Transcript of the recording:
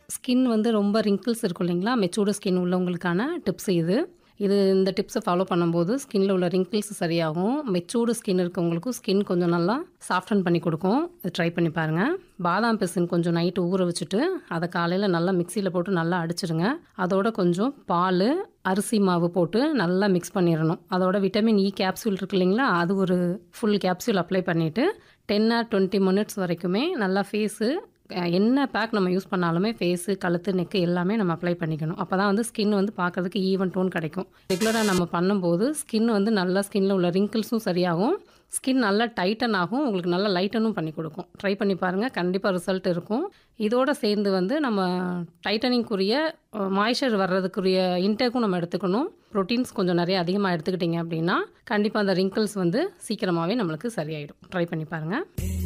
skin வந்து ரொம்ப wrinkles இருக்கும் இல்லைங்களா மெச்சூர்டு ஸ்கின் உள்ளவங்களுக்கான டிப்ஸ் இது இது இந்த டிப்ஸை ஃபாலோ பண்ணும்போது ஸ்கின்ல உள்ள ரிங்கிள்ஸ் சரியாகும் மெச்சூர்டு ஸ்கின் இருக்கவங்களுக்கும் ஸ்கின் கொஞ்சம் நல்லா சாஃப்டன் பண்ணி கொடுக்கும் இது ட்ரை பண்ணி பாருங்கள் பாதாம் பிசின் கொஞ்சம் நைட்டு ஊற வச்சுட்டு அதை காலையில் நல்லா மிக்சியில் போட்டு நல்லா அடிச்சிடுங்க அதோட கொஞ்சம் பால் அரிசி மாவு போட்டு நல்லா மிக்ஸ் பண்ணிடணும் அதோட விட்டமின் இ கேப்சூல் இருக்கு இல்லைங்களா அது ஒரு ஃபுல் கேப்சூல் அப்ளை பண்ணிவிட்டு டென் ஆர் டுவெண்ட்டி மினிட்ஸ் வரைக்குமே நல்லா ஃபேஸு என்ன பேக் நம்ம யூஸ் பண்ணாலுமே ஃபேஸு கழுத்து நெக்கு எல்லாமே நம்ம அப்ளை பண்ணிக்கணும் அப்போ தான் வந்து ஸ்கின் வந்து பார்க்கறதுக்கு ஈவன் டோன் கிடைக்கும் ரெகுலராக நம்ம பண்ணும்போது ஸ்கின் வந்து நல்லா ஸ்கின்ல உள்ள ரிங்கிள்ஸும் சரியாகும் ஸ்கின் நல்லா டைட்டன் ஆகும் உங்களுக்கு நல்லா லைட்டனும் பண்ணி கொடுக்கும் ட்ரை பண்ணி பாருங்கள் கண்டிப்பாக ரிசல்ட் இருக்கும் இதோட சேர்ந்து வந்து நம்ம டைட்டனிங்குரிய மாய்ச்சர் வர்றதுக்குரிய இன்டேக்கும் நம்ம எடுத்துக்கணும் ப்ரோட்டீன்ஸ் கொஞ்சம் நிறைய அதிகமாக எடுத்துக்கிட்டிங்க அப்படின்னா கண்டிப்பாக அந்த ரிங்கிள்ஸ் வந்து சீக்கிரமாகவே நம்மளுக்கு சரியாயிடும் ட்ரை பண்ணி பாருங்கள்